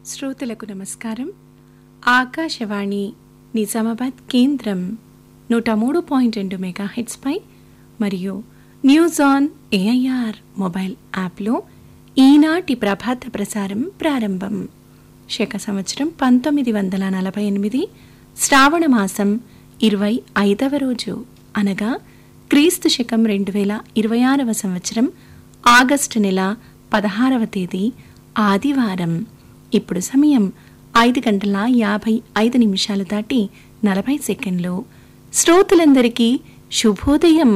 శ్రోతలకు నమస్కారం ఆకాశవాణి నిజామాబాద్ కేంద్రం నూట మూడు పాయింట్ రెండు మెగా పై మరియు న్యూస్ ఆన్ ఏఐఆర్ మొబైల్ యాప్లో ఈనాటి ప్రభాత ప్రసారం ప్రారంభం శక సంవత్సరం పంతొమ్మిది వందల నలభై ఎనిమిది శ్రావణ మాసం ఇరవై ఐదవ రోజు అనగా క్రీస్తు శకం రెండు వేల ఇరవై ఆరవ సంవత్సరం ఆగస్టు నెల పదహారవ తేదీ ఆదివారం ఇప్పుడు సమయం ఐదు గంటల యాభై ఐదు నిమిషాలు దాటి నలభై సెకండ్లు శ్రోతలందరికీ శుభోదయం